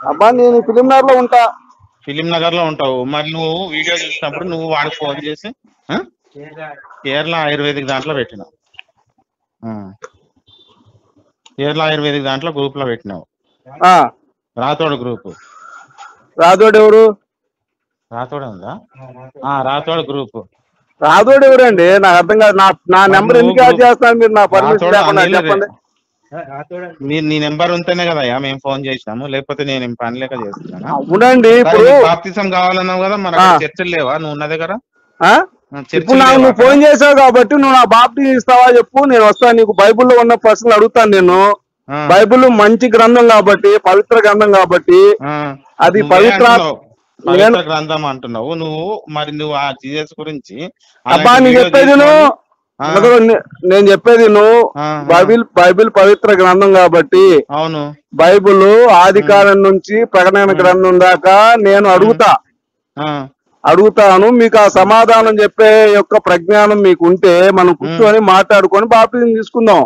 అబ్బా నేను ఫిలిం నగర్ లో ఉంటా ఫిలిం నగర్ లో ఉంటావు మరి నువ్వు వీడియో చూసినప్పుడు నువ్వు వాడికి ఫోన్ చేసి ఆ? కేరళ ఆయుర్వేదిక్ దాంట్లో పెట్టినావు ఆ. కేరళ ఆయుర్వేదిక్ దాంట్లో గ్రూప్ లో పెట్టినావు ఆ, రాతోడు గ్రూప్ రాథోడ్ ఎవరు రాతోడు ఉందా ఆ రాతోడు గ్రూప్ రాథోడ్ ఎవరండి నాకు అర్థం కాదు నా నా నెంబర్ ఎందుకు యాడ్ చేస్తున్నారు మీరు నా పర్మిషన్ రాథోడ్ లేకుండా అనిల్ చెప్పండి మీరు నీ నెంబర్ ఉంటేనే కదా మేము ఫోన్ చేసినాము లేకపోతే నేను ఏం పని లేక చేస్తున్నాను అవునండి ఇప్పుడు బాప్తిసం కావాలన్నావు కదా మన ఆ. చర్చలు లేవా నువ్వు ఉన్న దగ్గర ఆ? ఆ, చర్చిలు ఇప్పుడు నాకు లేవా నువ్వు ఫోన్ చేసావు కాబట్టి నువ్వు నా బాప్టి ఇస్తావా చెప్పు నేను వస్తాను నీకు బైబిల్లో ఉన్న ప్రశ్నలు అడుగుతాను నేను ఆ, బైబిల్ మంచి గ్రంథం కాబట్టి పవిత్ర గ్రంథం కాబట్టి ఆ. అది నువ్వే పవిత్ర అంటున్నావు. పవిత్ర గ్రంథం అంటున్నావు నువ్వు మరి నువ్వు ఆ జీసస్ గురించి అబ్బా అలాంటి నీ వీడియో చెప్పేది నువ్వు తీసుకొని- ఆ, అదిగో నే- నేను చెప్పేది నువ్వు ఆ, ఆ. బైబిల్ బైబిల్ పవిత్ర గ్రంథం కాబట్టి అవును బైబిల్ ఆది కాలం నుంచి ప్రకటన గ్రంథం దాకా నేను అడుగుతా ఆ, అడుగుతాను మీకు ఆ సమాధానం చెప్పే యొక్క ప్రజ్ఞానం మీకు ఉంటే మనం కూర్చొని మాట్లాడుకొని బాప్టిజం తీసుకుందాం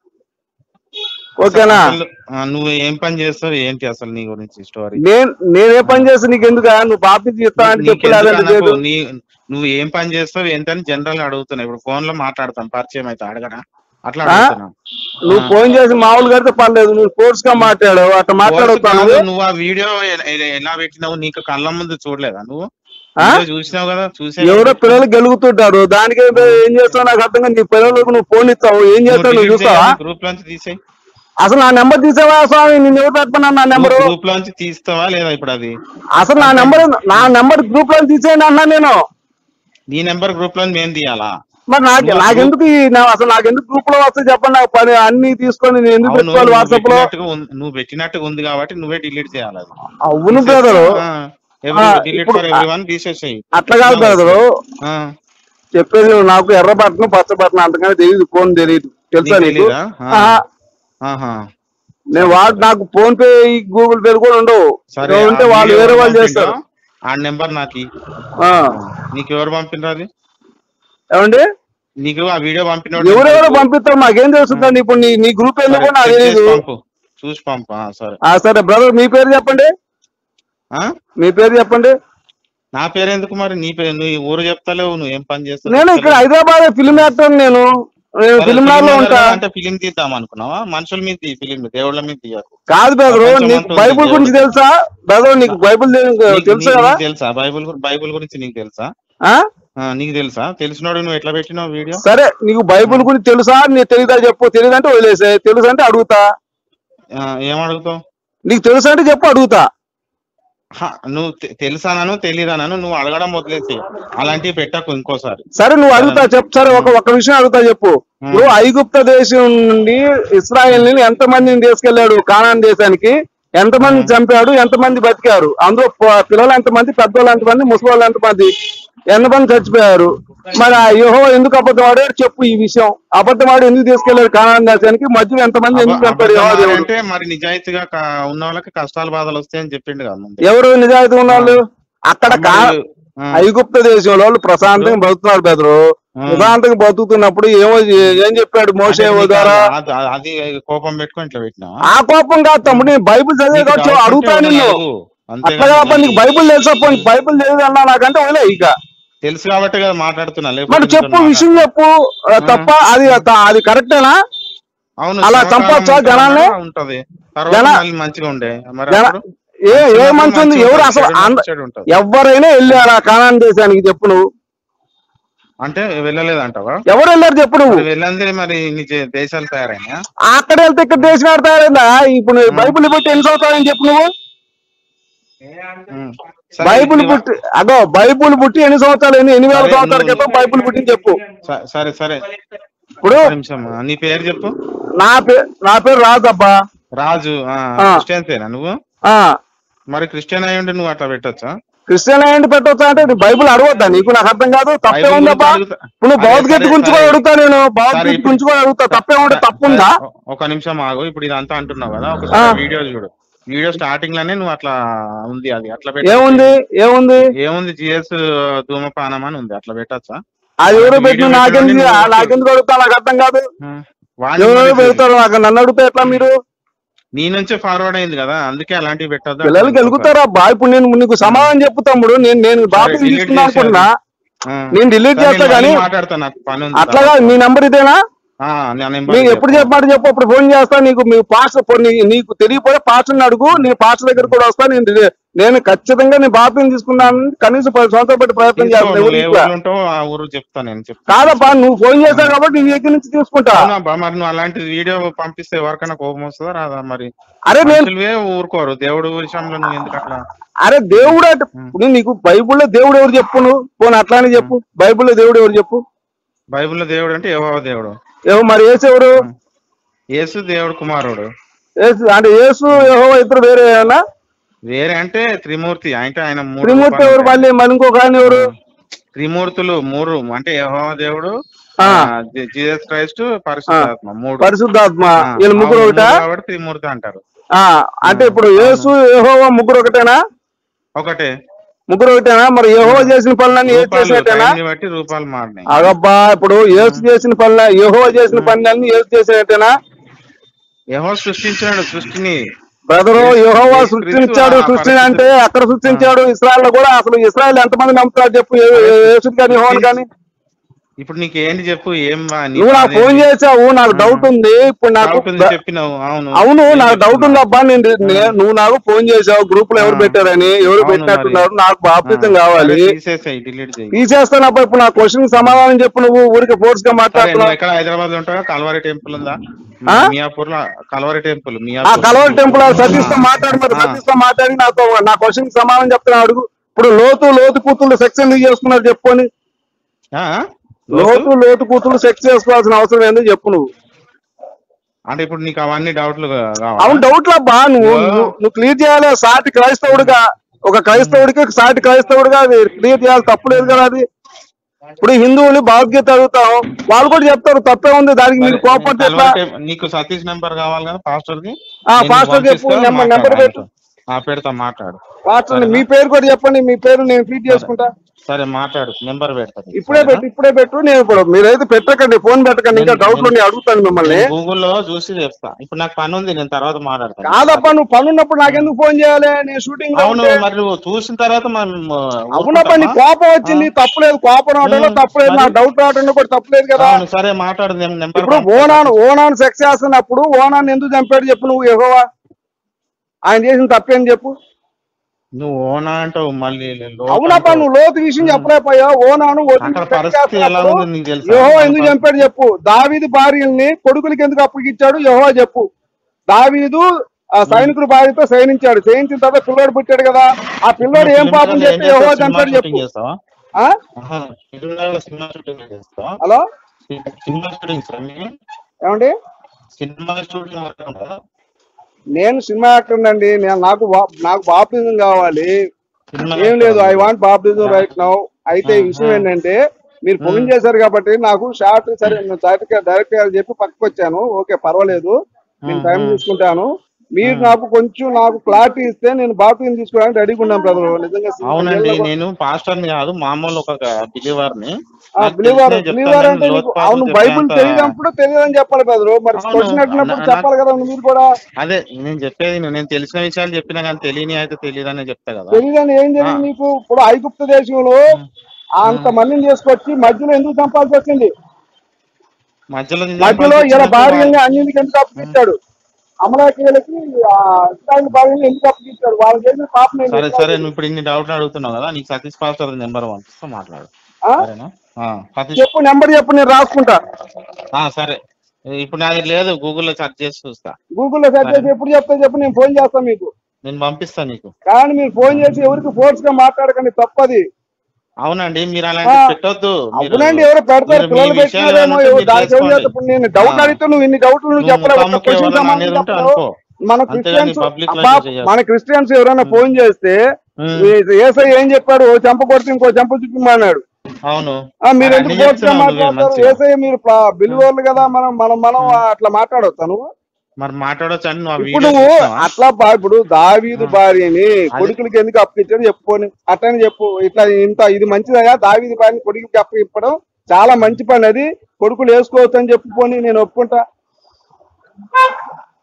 ఓకేనా అసలు, ఆ, నువ్వు ఏం పని చేస్తావు ఏంటి అసలు నీ గురించి స్టోరీ నేను నేనే పని చేస్తా నీకు ఎందుకు నువ్వు బాప్టిజం ఇస్తా అంటే చెప్పు లేదంటే లేదు నీ నువ్వు ఏం పని చేస్తావు ఏంటని జనరల్ గా అడుగుతున్నా ఇప్పుడు ఫోన్ లో మాట్లాడతాం పరిచయం అయితే అడగరా అట్లా ఆ? అడుగుతున్నా నువ్వు ఫోన్ చేసి మామూలు కడితే పర్లేదు నువ్వు స్పోర్ట్స్ గా మాట్లాడు అట్లా మాట్లాడవుతాను కాదు, నువ్వు ఆ వీడియో ఎ- ఎ- ఎలా పెట్టినావు నీకు కళ్ళ ముందు చూడలేదా నువ్వు ఆ? వీడియో చూసినావు కదా చూసే ఎవరో పిల్లలు గెలుగుతుంటారు దానికి ఏం చేస్తావు నాకు అర్థం కాదు నీ పిల్లలకు నువ్వు ఫోన్ ఇస్తావు ఏం చేస్తావు నువ్వు చూస్తావా గ్రూప్ లోంచి తీసేయి అసలు నా నెంబర్ తీసావా స్వామి నేను ఎవరు పెట్టుకున్నా నా నెంబరు గ్రూప్ లోంచి తీస్తావా లేదా ఇప్పుడు అది అసలు నా నెంబర్ నా నెంబర్ గ్రూప్ లో తీసేయండి అన్నా నేను నీ నెంబర్ గ్రూప్ లో మేము తీయాలా మరి నాకు నాకెందుకు ఈ నా- అసలు నాకెందుకు గ్రూప్ లో వస్తే చెప్పండి నాకు పని అన్ని తీసుకొని నేను ఎందుకు అవును, పెట్టుకోవాలి నువ్వు వాట్సాప్ లో పెట్టినట్టుగా ఉంది- నువ్వు పెట్టినట్టుగా ఉంది కాబట్టి నువ్వే డిలీట్ చేయాలి అది అవును బ్రదరు ఆ, డిలీట్ ఇప్పుడు ఫర్ ఎవ్రీ వన్ తీసేసాయి అట్లా కాదు బ్రదరు చెప్పేది నువ్వు నాకు ఎర్ర బట్టను పచ్చ బట్టను అంతకనే తెలియదు ఫోన్ తెలియదు తెలుసా నీకు నీకు తెలీదా? ఆ. ఆహా. ఆహా నేను వాడు నాకు ఫోన్ పే గూగుల్ పే కూడా ఉండవు సరే ఏదో ఉంటే ఆ వాళ్ళు వీడియో వేరే ఎవరు వాళ్ళు పంపిండ్రో, చేస్తారు ఆ నెంబర్ నాకు ఇయ్యి. ఆ. నీకు ఎవరు పంపినరు అది ఏమండి నీకు ఆ వీడియో పంపినోడు ఎవరెవరో పంపిస్తారు మాకేం తెలుస్తుందండి ఇప్పుడు నీ నీ గ్రూప్ సరే, ఎందుకో నాకు check చేసి తెలియదు పంపు చూసి పంపు ఆ, సరే ఆ, సరే బ్రదర్ మీ పేరు చెప్పండి ఆ? మీ పేరు చెప్పండి నా పేరు ఎందుకు మరి నీ పేరు నువ్వు ఈ ఊరు చెప్తలేవు నువ్వు ఏం పని చేస్తావు నేను ఇక్కడ హైదరాబాద్ ఫిల్మ్ యాక్టర్ నేను నేను సరే, ఫిల్మ్ ఫిలిం లో నగర్ ఉంటా అంటే ఫిలిం తీద్దాం అనుకున్నావా మనుషుల మీద తీ ఫిలిం దేవుళ్ళ మీద తీయకు కాదు బ్రదర్ ప్రపంచం నీకు అంతా బైబుల్ ఉంది, గురించి దేవుడు. తెలుసా బ్రదర్ నీకు బైబుల్ నీకు- తెలుసు నీకు- కదా నీకు తెలుసా బైబుల్ గురి- బైబుల్ గురించి నీకు తెలుసా ఆ? ఆ, నీకు తెలుసా తెలిసినోడు నువ్వు ఎట్లా పెట్టినావు వీడియో సరే నీకు బైబుల్ గురించి తెలుసా నీకు తెలియదా చెప్పు తెలియదంటే వదిలేసే తెలుసు అంటే అడుగుతా ఆ, ఏం అడుగుతావు నీకు తెలుసా అంటే చెప్పు అడుగుతా హ, నువ్వు తె- తెలుసానను తెలీదానను నువ్వు అడగడం వదిలేసి అలాంటివి పెట్టకు ఇంకోసారి సరే నువ్వు అడుగుతా చెప్పు సరే ఒక ఒక విషయం అడుగుతా చెప్పు ఇప్పుడు ఐగుప్త దేశం నుండి ఇస్రాయల్ ని ఎంత మందిని తీసుకెళ్లాడు కానాన్ దేశానికి ఎంత మంది చంపాడు ఎంత మంది బతికారు అందులో ప- పిల్లలు ఎంతమంది పెద్దోళ్ళు ఎంతమంది ముసలి ఎంతమంది ఎంతమంది చచ్చిపోయారు మరి ఆ యోహో ఎందుకు అబద్ధం ఆడాడు చెప్పు ఈ విషయం అబద్ధం ఆడి ఎందుకు తీసుకెళ్లాడు కానాన్ దేశానికి మధ్యలో ఎంతమంది ఎందుకు చంపాడు యెహోవా దేవుడు అంటే మరి నిజాయితీగా క- ఉన్న వాళ్ళకి కష్టాలు బాధలు వస్తాయని చెప్పిండు కదా ముందు ఎవరు నిజాయితీ ఉన్న వాళ్ళు అక్కడ కా మరి, ఆ, ఐగుప్త దేశంలో వాళ్ళు ప్రశాంతంగా బతుకుతున్నారు బెదరు ఆ. ప్రశాంతంగా బతుకుతున్నప్పుడు ఏమో ఏం చెప్పాడు మోసే అంటే నీకు ద్వారా అది- అది అది కోపం పెట్టుకొని ఇట్లా పెట్టినావా ఆ కోపం కాదు తమ్ముడు నేను బైబిల్ చదివే నీకు కాబట్టి డౌట్ అడుగుతా ఉంటే నిన్ను అడుగు. అట్లా అంతేగాని కాకపోతే నీకు బైబిల్ తెలుసా పోనీ బైబిల్ తెలియదు అన్నా నాకంటే వదిలే ఇక తెలుసు కాబట్టి కదా మాట్లాడుతున్నా లేకపోతే మరి నీతో చెప్పు మాట్లాడ- విషయం చెప్పు ఆ, తప్ప అది అది కరెక్టేనా అవును అలా శ్రమకాలం చంపొచ్చా ఉంటే జనాల్ని? ఉంటది తర్వాత జన- మళ్ళీ మంచిగా ఉండే మరి జన- అప్పుడు ఏ ఏ చిన్నప్పుడు మంచి ఉంది మంచిగా ఎవరు ఉంటది, అసలు చెడు అంద- చెడు ఉంటది. ఎవరైనా వెళ్ళారా కానాన్ దేశానికి చెప్పు నువ్వు అంటే వెళ్ళలేదంటావా ఎవరు వెళ్ళారు చెప్పు నువ్వు మరి వెళ్ళందే మరి ఇన్ని చే- దేశాలు తయారైనా అక్కడ వెళ్తే ఇక్కడ దేశం ఆడతారైందా ఇప్పుడు నువ్వు బైబిల్ బట్టి ఎన్ని సంవత్సరాలు చెప్పు నువ్వు బైబిల్ పుట్టి అగో బైబిల్ పుట్టి ఎన్ని సంవత్సరాలు ఎన్ని ఎన్ని వేల సరే, సంవత్సరాల నువ్వు- క్రితం బైబిల్ పుట్టింది చెప్పు సరే సరే ఇప్పుడు ఒక్క నిమిషం నీ పేరు చెప్పు నా పేరు నా పేరు రాజబ్బా రాజు ఆ, ఆ. క్రిస్టియన్సేనా నువ్వు ఆ మరి క్రిస్టియన్ అయి ఉంటే నువ్వు అట్లా పెట్టొచ్చా క్రిస్టియన్ ఏంటి పెట్టొచ్చా అంటే నీ బైబిల్ అడగొద్దా నీకు నాకు అర్థం కాదు తప్పే బైబిల్ ఉందబ్బా గురించి అడుగుతా. ఇప్పుడు నువ్వు అరే, భగవద్గీత సరే, గురించి సరే. కూడా అడుగుతా నేను సరే, భగవద్గీత ఇప్పుడు- గురించి కూడా అడుగుతా తప్పే ఉంటే తప్పుందా సరే, ఒక నిమిషం ఆగు ఇప్పుడు ఇదంతా అంటున్నావు కదా ఒకసారి వీడియో చూడు వీడియో స్టార్టింగ్ లోనే నువ్వు అట్లా ఉంది అది అట్లా పెట్టు. ఏముంది ఏముంది ఏముంది జిఎస్ ధూమపానం అని ఉంది అట్లా పెట్టచ్చా అది ఎవరో వీడియో పెట్టిన నాకెందుకు పెట్టిన నాకెందుకు అడుగుతా నాకు అర్థం కాదు వాడిని ఎవరో మరి పెడతారు నాకు నన్ను అడిగితే ఎట్లా మీరు నీ నుంచే ఫార్వర్డ్ అయింది కదా అందుకే అలాంటివి పెట్టద్దు పిల్లలకి వెలుగుతారా బా ఇప్పుడు నేను నీకు సమాధానం చెప్పు తమ్ముడు నేను నేను బాప్తిజం delete తీసుకున్నా చేసేయాలి. అనుకున్నా నేను delete చేస్తా కానీ మాట్లాడతా నాకు పని ఉంది అట్లాగా నీ నంబర్ ఇదేనా ఆ, నా నెంబర్ నీకు ఎప్పుడు చెప్పమాట చెప్పు అప్పుడు ఫోన్ చేస్తా నీకు మీ పాస్టర్ నీకు తెలియపోతే పాస్టర్ని అడుగు నీ పాస్టర్ దగ్గర కూడా వస్తా నేను రి- నేను ఖచ్చితంగా నీ బాప్తిజం తీసుకున్నాను కనీసం పది సంవత్సరాలు పెట్టి ప్రయత్నం తీసుకో, చేస్తాను నువ్వు ఏ ఎవరికి ఊర్లో ఉంటావో ఆ ఊరు చెప్తా నేను చెప్తా కాదప్పా నువ్వు ఫోన్ చేశావు కాబట్టి నీ దగ్గర నుంచి తీసుకుంటా అవునా బా, మరి నువ్వు అలాంటి వీడియో పంపిస్తే ఎవరికైనా కోపం వస్తుందా రాదా మరి అరే నేను మనుషులవే ఊరుకోరు దేవుడు విషయంలో నువ్వు ఎందుకు అట్లా అరే దేవుడు అంటే ఇప్పుడు నీకు బైబిల్లో దేవుడు ఎవరు చెప్పు నువ్వు పోనీ అట్లానే చెప్పు బైబిల్లో దేవుడు ఎవరు చెప్పు బైబిల్లో దేవుడు అంటే యెహోవా దేవుడు ఏవో మరి ఏసు ఎవరు యేసు దేవుడు కుమారుడు ఏసు అంటే ఏసు యెహోవా ఇద్దరు వేరే ఏమన్నా వేరే అంటే త్రిమూర్తి అంటే ఆయన మూడు త్రిమూర్తి రూపాలు ఎవరు ఉంటాయి. మళ్ళీ మరి ఇంకొక ఆయన ఎవరు త్రిమూర్తులు మూడు అంటే యెహోవా దేవుడు ఆ. ఆ, జీ- జీసస్ క్రైస్ట్ పరిశుద్ధాత్మ మూడు పరిశుద్ధాత్మ ఆ, వీళ్ళు ముగ్గురు ఆ, ఒకటా మూడు కాబట్టి త్రిమూర్తి అంటారు ఆ, అంటే ఇప్పుడు యేసు యెహోవా ముగ్గురు ఒకటేనా ఒకటే ముగ్గురు ఒకటేనా మరి యెహోవా చేసిన పనులన్నీ ఏసు రూపాలు చేసినట్టేనా టైంని బట్టి రూపాలు మారినాయి అగబ్బా ఇప్పుడు యేసు చేసిన పనులు యెహోవా చేసిన పనులన్నీ ఏసు చేసినట్టేనా యెహోవా సృష్టించాడు సృష్టిని బ్రదరు యేసు- యెహోవా యేసు సృష్టించాడు క్రీస్తు ఆ సృష్టిని పరిస్థితి- అంటే అక్కడ సృష్టించాడు ఇస్రాయల్ కూడా అసలు ఇస్రాయల్ ఎంతమంది నమ్ముతారు చెప్పు యేసు కానీ యెహోవాని కానీ ఇప్పుడు నీకు ఏంటి చెప్పు ఏం బా నీ నువ్వు నాకు బాధ ఫోన్ ఏంటి? చేసావు నాకు డౌట్ ఉంది ఇప్పుడు నాకు డౌట్ ఉంది చెప్పినావు అవును అవును ఏం నాకు డౌట్ ఉంది చెప్తున్నావు? అబ్బా నేను నే- నువ్వు నాకు ఫోన్ చేసావు గ్రూప్ లో ఎవరు ఆ. పెట్టారని ఎవరు అవును పెట్టినట్టున్నారు మరి. నాకు బాప్తిజం ఆ, కావాలి సరే, తీసేసేయ్ డిలీట్ చేయి తీసేస్తానబ్బా ఇప్పుడు నా క్వశ్చన్ సమాధానం చెప్పు నువ్వు ఊరికి ఫోర్స్ గా సరే నువ్వు మాట్లాడుతున్నావు ఎక్కడ హైదరాబాద్ లో ఉంటావా కల్వారి టెంపుల్ ఉందా ఆ? మియాపూర్ లో కల్వారి టెంపుల్ ఆ మియాపూర్ కలవరి టెంపుల్ సతీష్ తో మాట్లాడి మరి ఆ. సతీష్ తో మాట్లాడి నాతో నా క్వశ్చన్ సమాధానం చెప్తున్నా అడుగు ఇప్పుడు లోతు లోతు కూతుళ్ళు సెక్స్ ఎందుకు చేసుకున్నారు చెప్పుకొని ఆ? లోతు లోతు కూతుళ్ళు సెక్స్ చేసుకోవాల్సిన అవసరం ఏందో చెప్పు నువ్వు అంటే ఇప్పుడు నీకు అవన్నీ డౌట్లు కావాలి అవును డౌట్ అబ్బా నువ్వు ఓ. నువ్వు- నువ్వు క్లియర్ చేయాలి సాటి క్రైస్తవుడిగా ఒక క్రైస్తవుడికి సాటి క్రైస్తవుడిగా అది క్లియర్ చేయాలి తప్పు లేదు కదా అది ఇప్పుడు హిందువులు భగవద్గీత అడుగుతాం వాళ్ళు కూడా చెప్తారు తప్పే ఉంది దానికి మీరు కోపడితే ఎట్లా నీకు సతీష్ నెంబర్ కావాలి కదా పాస్టర్ ది ఆ, నేను పాస్టర్ చెప్పు, పంపిస్తా, నెంబర్- మాట్లాడు నెంబర్ పెట్టు. ఆయనతో. ఆ పెడతా మాట్లాడు పాస్టర్ మీ పేరు కూడా చెప్పండి మీ పేరు నేను ఫీడ్ చేసుకుంటా సరే మాట్లాడు నెంబర్ పెడతా నీకు. ఇప్పుడే పెట్టు ఇప్పుడే పెట్టు నేను ఇప్పుడు మీరైతే పెట్టకండి ఫోన్ పెట్టకండి ఇంకా నేను- డౌట్లు నేను అడుగుతాను మిమ్మల్ని నేను గూగుల్లో చూసి చెప్తా ఇప్పుడు నాకు పని ఉంది నేను తర్వాత మాట్లాడతాను కాదప్పా నువ్వు పని ఉన్నప్పుడు నాకెందుకు ఫోన్ చేయాలి నేను షూటింగ్ లో అవును ఉంటే. మరి నువ్వు చూసిన తర్వాత మనం అవునప్పా నీ కోపం వచ్చింది తప్పులేదు కోపం రావడంలో ఉమ్, తప్పులేదు నా మరి- డౌట్ రావడంలో కూడా తప్పులేదు కదా అవును సరే మాట్లాడు నేను నెంబర్ ఇప్పుడు ఓనాను ఓనాను సెక్స్ చేస్తున్నప్పుడు ఓనాన్ని ఎందుకు చంపాడు చెప్పు నువ్వు ఎగవా ఆయన చేసిన తప్పేం చెప్పు నువ్వు ఓనా అంటావు మళ్ళీ లోతు అవునప్పా అంటావు. నువ్వు లోతు విషయం చెప్పలేకపోయా ఓనాను వదిలి అక్కడ sex పరిస్థితి ఎలా చేస్తున్నప్పుడు ఉంది నీకు తెలుసా? యెహోవా ఎందుకు చంపాడు చెప్పు దావీదు భార్యల్ని కొడుకులకి ఎందుకు అప్పగిచ్చాడు యెహోవా చెప్పు దావీదు ఆ సైనికుడు భార్యతో సైనించాడు సైనించిన తర్వాత పిల్లోడు పుట్టాడు కదా ఆ పిల్లోడు ఏం ఫిల్మ్ పాపం లో ఏం చెప్పి చేస్తావు? యెహోవా సినిమా చంపాడు షూటింగ్ చెప్పు చేస్తావా ఆ? ఆహా, ఫిల్మ్ లో సినిమా షూటింగ్ చేస్తావా హలో సినిమా షూటింగ్ స్వామి ఏమండి సినిమా షూటింగ్ వర్క్ ఉంటుందా? నేను సినిమా యాక్టర్ అండి నేను నాకు బా- నాకు బాప్తిజం కావాలి సినిమా ఏం లేదు I actor want baptism right now అయితే ఈ విషయం ఏంటంటే మీరు ఫోన్ చేశారు కాబట్టి నాకు షార్ట్ సరే నేను డైరెక్ట్ డైరెక్ట్ గా చెప్పి పక్కకు వచ్చాను ఓకే పర్వాలేదు నేను టైం తీసుకుంటాను మీరు నాకు కొంచెం నాకు క్లారిటీ ఇస్తే నేను బాప్తిజం తీసుకోవడానికి రెడీగా ఉన్నాను బ్రదర్ నిజంగా సినిమా అవునండి చేయాలి. నేను పాస్టర్ ని కాదు మామూలు ఒక బిలీవర్ ని ఆ నాకు బిలీవర్ తెలిసినవి బిలీవర్ చెప్తాను, అంటే నేను నీకు లోతుపాతులు అవును చెప్పే బైబుల్ అంత- తెలియనప్పుడు తెలియదని చెప్పాలి బ్రదర్ మరి అవును, క్వశ్చన్ అడిగినప్పుడు నా- చెప్పాలి కదా మీరు కూడా అదే నేను చెప్పేది నువ్వు- నేను తెలిసిన విషయాలు చెప్పినా కానీ తెలియని అయితే తెలియదని చెప్తా కదా తెలియదని ఏం జరిగింది నీకు ఇప్పుడు ఐగుప్త దేశంలో అంత మందిని తీసుకొచ్చి మధ్యలో ఎందుకు చంపాల్సి వచ్చింది మధ్యలో నిజం మధ్యలో ఇలా పంపించినట్టు భార్యల్ని అన్నింటికి ఎందుకు అప్పగించాడు అమలాకీలకి ఇస్రాయల్ భార్యల్ని ఎందుకు అప్పగించాడు వాళ్ళు చేసిన పాపం ఏంటి? సరే సరే నువ్వు ఇప్పుడు ఇన్ని డౌట్లు అడుగుతున్నావు కదా నీకు సతీష్ పాస్టర్ నెంబర్ వన్ మాట్లాడు ఆ? సరేనా ఆ, సతీష్ చెప్పు నెంబర్ చెప్పు నేను రాసుకుంటా ఆ, సరే ఇప్పుడు నాది లేదు గూగుల్లో సెర్చ్ చేసి చూస్తా గూగుల్లో సెర్చ్ చేసి ఎప్పుడు చెప్తా చెప్పు నేను ఫోన్ చేస్తాను మీకు నేను పంపిస్తా నీకు కానీ మీరు ఫోన్ చేసి ఎవరికి ఫోర్స్ గా మాట్లాడకండి తప్పది అవునండి మీరు అలాంటి ఆ, పెట్టొద్దు మీరు- అవునండి ఎవరు పెడతారు మీరు మీ పిల్లలు విషయాలు పెట్టినారేమో ఏమన్నా ఎవరు మీరు దానికి ఏం చేసుకోండి. చేస్తా ఇప్పుడు నేను డౌట్ ఆ. అడిగితే నువ్వు ఇన్ని డౌట్లు నువ్వు నువ్వు చెప్పలేవు ఒక్క ముఖాముఖి క్వశ్చన్ ఎవరన్నా సమాధానం అనేది ఉంటే చెప్పలేవు. అనుకో. మన అంతేగాని క్రిస్టియన్స్ public లో అబ్బా, ఇట్లా చేయొద్దు. మన క్రిస్టియన్స్ ఎవరైనా ఫోన్ చేస్తే ఉమ్. ఈ- ఏసై ఏం చెప్పాడు ఓ చెంప కొడితే ఇంకో చెంప చూపిమన్నాడు అవును ఆ, మీరు అన్నీ ఎందుకు ఫోర్స్ గా చెప్తున్నావు నువ్వే మాట్లాడతారు మంచిగా. ఏసై మీరు బిలువర్లు కదా మనం మనం మనం అట్లా మాట్లాడొచ్చా నువ్వు మరి మాట్లాడొచ్చు అని నువ్వు ఆ ఇప్పుడు వీడియో నువ్వు చూస్తావా? అట్లా బా- ఇప్పుడు దావీదు భార్యని కొడుకులకి ఎందుకు అప్పగించాడు చెప్పుకొని అట్లని చెప్పు ఇట్లా ఇంత ఇది మంచిదయా దావీదు భార్యని కొడుకులకి అప్పగిప్పడం చాలా మంచి పని అది కొడుకులు వేసుకోవచ్చు అని చెప్పుకొని నేను ఒప్పుకుంటా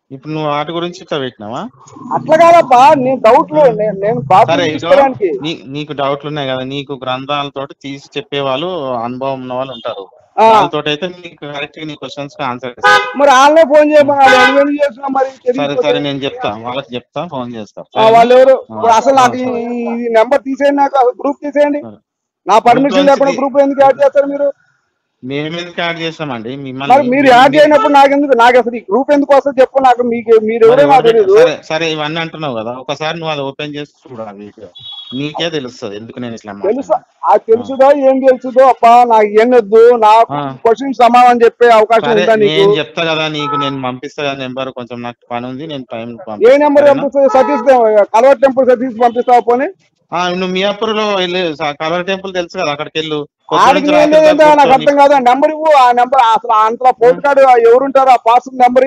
ఇప్పుడు నువ్వు వాటి గురించి ఇట్లా పెట్టినావా అట్లా కాదబ్బా నేను డౌట్ లో నేను నేను బాబు సరే ఇగో, తీసుకోవడానికి నీ నీకు డౌట్లు ఉన్నాయి కదా నీకు గ్రంథాలతోటి తీసి చెప్పే వాళ్ళు అనుభవం ఉన్న వాళ్ళు ఉంటారు ఆ. వాళ్ళతో అయితే నీకు కరెక్ట్ నీ క్వశ్చన్స్ కి ఆన్సర్ ఇస్తారు మరి వాళ్ళే ఫోన్ చేయమన్నారు ఎందుకు చేస్తున్నా మరి సరే తెలియకపోతే? సరే నేను చెప్తా వాళ్ళకి చెప్తా ఫోన్ చేస్తా ఆ, వాళ్ళు ఎవరు ఆ. ఇప్పుడు అసలు నాకు ఈ నెంబర్ తీసేయండి నాకు గ్రూప్ తీసేయండి సరే. నా పర్మిషన్ Group లేకుండా నుంచి- గ్రూప్ ఎందుకు యాడ్ చేస్తారు మీరు మేము ఎందుకు యాడ్ చేస్తామండి మరి మిమ్మల్ని మీరు యాడ్ చేయనప్పుడు నాకు ఎందుకు నాకు అసలు ఈ గ్రూప్ ఎందుకు వస్తుంది చెప్పు నాకు మీకు మీరు ఎవరో నాకు మరి తెలియదు సరే సరే ఇవన్నీ అంటున్నావు కదా ఒకసారి నువ్వు అది ఓపెన్ చేసి చూడు ఆ వీడియో నీకే తెలుస్తుంది ఎందుకు నేను ఇట్లా తెలుసా మాట్లాడుతున్నా. ఆ తెలుసుదో ఏం తెలుసుదో అప్ప నాకు ఎన్నొద్దు నాకు ఆ. క్వశ్చన్ సమాధానం చెప్పే అవకాశం సరే ఉందా నీకు నేను చెప్తా కదా నీకు నేను పంపిస్తా కదా నెంబర్ కొంచెం నాకు పని ఉంది నేను టైం ఏ నెంబర్ పంపిస్తుంది సతీష్ కలవర్ టెంపుల్ సతీష్ పంపిస్తావా పోనీ నువ్వు మియాపూర్ లో వెళ్ళి కలర్ టెంపుల్ తెలుసు కదా అక్కడికి వెళ్ళు ఆడికి నేను ఏంటో నాకు అర్థం కాదు ఆ నెంబర్ ఇవ్వు ఆ నెంబర్ అసలు అంతలో పోస్ట్ కార్డు ఎవరుంటారు ఆ పాస్ నెంబర్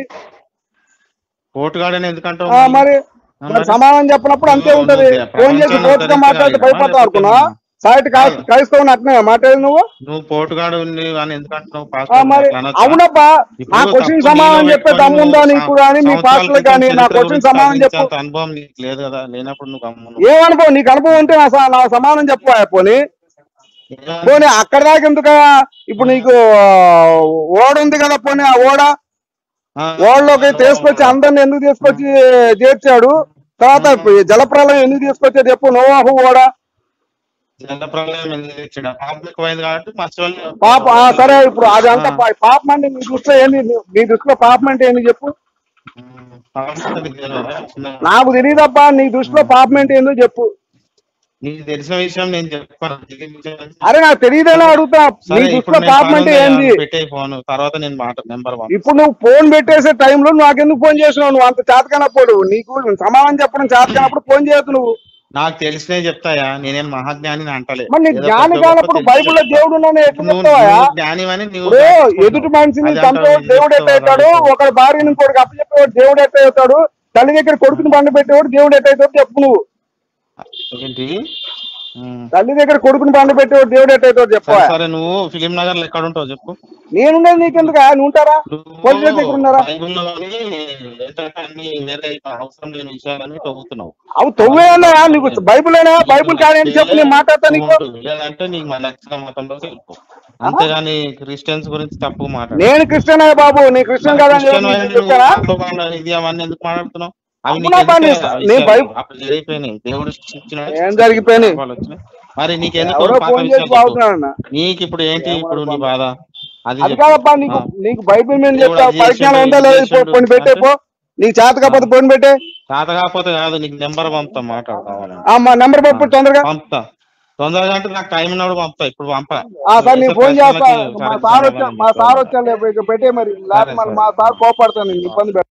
కోర్టు గార్డెన్ ఎందుకంటావు ఆ, మళ్ళీ? మరి ఆ, మరి మరి? సమాధానం చెప్పినప్పుడు అంతే నువ్వు ఉంటది నువ్వు ఫోన్ చేసి ప్రపంచాన్ని కోర్టుగా మాట్లాడితే ఉద్ధరించగలిగావా? భయపడతావు అనుకున్నా లేకపోతే సాయిట్ క్రైస్తవుని అట్నే మాట్లాడేది నువ్వు నువ్వు పోటుగాడు ఉంది అని ఎందుకంటున్నావు ఆ, పాస్టర్ మరి అట్లా అనొచ్చా? అవునబ్బా ఇప్పుడు నా క్వశ్చన్ తప్పు సమాధానం నీలో చెప్పే పెట్టుకొని దమ్ముందా నువ్వు నీకు కానీ మీ సంవత్సరాల పాస్టర్ క్రితం కానీ నా చరిత్ర క్వశ్చన్ గురించి సమాధానం చెప్పు సాధించేంత అనుభవం నీకు లేదు కదా లేనప్పుడు నువ్వు గమ్మున ఏం అనుభవం నీకు అనుభవం ఉంటే నా స- నా సమాధానం చెప్పు పోనీ పోనీ అక్కడ దాకా ఎందుకు ఇప్పుడు నీకు ఆ, ఓడ ఉంది కదా పోనీ ఆ ఓడ ఆ, ఓడలోకి తీసుకొచ్చి అందరిని ఎందుకు తీసుకొచ్చి చేర్చాడు తర్వాత జలప్రలయం ఎందుకు తీసుకొచ్చాడు చెప్పు నోవాహు ఓడ జల ప్రళయం ఎందుకు తెచ్చాడు? పాపం ఎక్కువైంది కాబట్టి మర్చిపోయి పాప ఆ, సరే ఇప్పుడు అది అంతా పా- పాపం అంటే నీ దృష్టిలో ఏంది నీ- నీ దృష్టిలో పాపం అంటే ఏంది చెప్పు పాపం అంటే నీకు తెలియదా? చిన్న- నాకు తెలియదబ్బా నీ దృష్టిలో పాపం అంటే ఏందో చెప్పు నీకు తెలిసిన విషయం నేను చెప్పాను తెలియని విషయం ఏంటి? అరే నాకు తెలియదేనా అడుగుతా నీ సరే ఇప్పుడు దృష్టిలో నేను పాపం పని అంటే ఉంది, ఏంది పెట్టే ఫోన్ తర్వాత నేను మాట నెంబర్ వన్ ఇప్పుడు నువ్వు ఫోన్ పెట్టేసే టైంలో నువ్వు నాకెందుకు ఫోన్ చేసినావు నువ్వు అంత చేతకనప్పుడు నీకు సమాధానం చెప్పడం చేతకనప్పుడు ఫోన్ చేయొద్దు నువ్వు నాకు తెలిసినే చెప్తాయా నేనేం మహాజ్ఞాని అంటలే మరి నీకు ఏదో జ్ఞాని కొద్ది కానప్పుడు గొప్ప బైబిల్లో తెలిసి దేవుడు ఉన్నాడు ఎట్లా నువ్వు చెప్తావా నువ్వు జ్ఞానివని నువ్వు ఇప్పుడు దాచుకుంటావు. ఎదుటి మనిషిని అది చంపే అంటావు, దేవుడు ఎట్ట అవుతాడు ఒకరి భార్యని ఇంకోటికి అప్పచెప్పేవాడు దేవుడు ఎట్ట అవుతాడు తల్లి దగ్గర కొడుకుని బండ పెట్టేవాడు దేవుడు ఎట్ట అవుతాడు చెప్పు నువ్వు ఏంటి ఉమ్. తల్లి దగ్గర కొడుకుని బండ పెట్టేవాడు దేవుడు ఎట్ట అవుతాడు చెప్పు సరే సరే నువ్వు ఫిలిం నగర్ లో ఎక్కడ ఉంటావు చెప్పు నేనుండేది నీకెందుకు నువ్వు ఉంటారా పోలీస్ దగ్గర ఉన్నారా బైబిల్లోని ఏంటంటే అన్ని వేరే అవసరం లేని విషయాలని తవ్వుతున్నావు అవి తొవ్వేయన్నా నీకు బైబుల్ అయినా బైబుల్ కానీ చెప్పు నేను మాట్లాడతా నీకు ఉండు. లేదంటే నీకు మన నచ్చిన మతంలో వెళ్ళిపో అంతేగాని క్రిస్టియన్స్ గురించి తప్పు మాట్లాడు నేను క్రిస్టియన్ అయ్యా బాబు నీ క్రిస్టియన్ కాదని క్రిస్టియన్ చెప్పి వైపు నీకు నువ్వు చెప్పానా దాంట్లో కాకుండా ఇది అవన్నీ ఎందుకు మాట్లాడుతున్నావు అవి అవునా నీకు బాగా ఎందుకు నేను- ఆ నేను విషయాలు? బైబిల్- అప్పుడు జరిగిపోయినాయి దేవుడు ఇచ్చిన ఏం జరిగిపోయినాయి? వాళ్ళు వచ్చినాయి. మరి నీకెందుకు ఎవరో పాత ఫోన్ విషయాలు చేసి చెప్పు. బాగుతున్నాడన్న నీకు ఇప్పుడు ఏంటి ఇప్పుడు నీ బాధ అది అది చెప్పు. కాదబ్బా నీకు ఆ. నీకు బైబిల్ మీద దేవుడు చెప్తా అది పరిజ్ఞానం చేసిండు, ఉందా ఇది లేదా చేసిండు. పోని పెట్టే పో నీకు చేత కాకపోతే పోని పెట్టే తాత కాకపోతే కాదు నీకు నెంబర్ పంపుతా మాట్లాడు కావాలంటే ఆ, మా నెంబర్ పంపు తొందరగా పంపుతా తొందరగా అంటే నాకు టైం ఉన్నప్పుడు పంపుతా ఇప్పుడు పంప ఆ సార్ నేను ఫోన్ చేస్తా ప్రశ్నలకి మా సరైన సార్ వచ్చా సమాధానం మా సార్ చెప్తాను. వచ్చా పెట్టే మరి లేకపోతే మళ్ళీ మా సార్ కోపడతాను నేను ఇబ్బంది పెడతాను